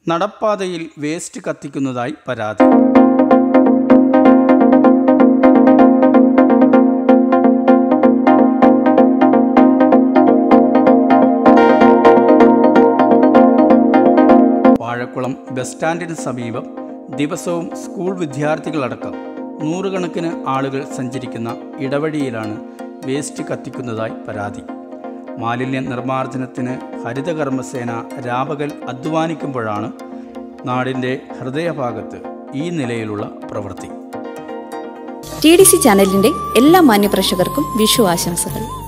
നടപ്പാതയിൽ waste കത്തിക്കുന്നതായി പരാതി Vazhakulam bus സ്റ്റാൻഡിന് സമീപം ദിവസവും സ്കൂൾ വിദ്യാർത്ഥികളടക്കം നൂറുകണക്കിന് ആളുകൾ സഞ്ചരിക്കുന്ന ഇടവഴിയിലാണ് വേസ്റ്റ് കത്തിക്കുന്നതായി പരാതി മാലിന്യ നിർമ്മാർജ്ജനത്തിന് ഹരിതകർമ്മസേന രാപകൽ അധ്വാനിക്കുമ്പോഴാണ് നാടിൻ്റെ ഹൃദയഭാഗത്ത് ഈ നിലയിലുള്ള പ്രവൃത്തി ടി ഡി സി ചാനലിന്റെ എല്ലാ മാന്യപ്രേക്ഷകർക്കും വിഷു ആശംസകൾ